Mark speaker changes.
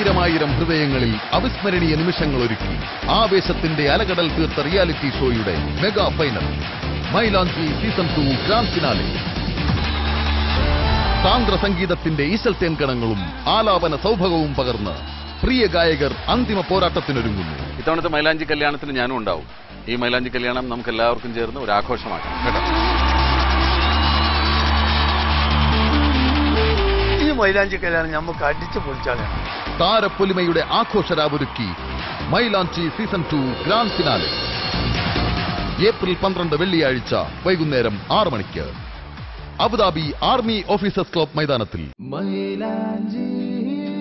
Speaker 1: ആയിരമായിരം ഹൃദയങ്ങളിൽ അവിസ്മരണീയ നിമിഷങ്ങൾ ഒരുക്കി ആവേശത്തിന്റെ അലകടൽ തീർത്ത റിയാലിറ്റി ഷോയുടെ mega final Mylanchi season two grand finale സാന്ദ്ര സംഗീതത്തിന്റെ ഈശൽ തേൻകണങ്ങളും ആലാപന സൗഭഗവും പകർന്ന് പ്രിയ ഗായകർ അന്തിമ പോരാട്ടത്തിനൊരുങ്ങുന്നു
Speaker 2: ഇത്തവണത്തെ മൈലാഞ്ചി കല്യാണത്തിന് ഞാനും ഉണ്ടാവും ഈ മൈലാഞ്ചി കല്യാണം നമുക്ക് എല്ലാവർക്കും ചേർന്ന് ഒരു ആഘോഷമാക്കാം കേട്ടോ
Speaker 3: ഈ മൈലാഞ്ചി കല്യാണം നമുക്ക് അടിച്ചു പൊളിച്ചാണ്
Speaker 1: താരപ്പൊലിമയുടെ ആഘോഷരാവൊരുക്കി Mylanchi season two grand finale April പന്ത്രണ്ട് വെള്ളിയാഴ്ച വൈകുന്നേരം ആറ് മണിക്ക് അബുദാബി ആർമി ഓഫീസേഴ്സ് ക്ലബ് മൈതാനത്തിൽ
Speaker 4: മൈലാഞ്ചി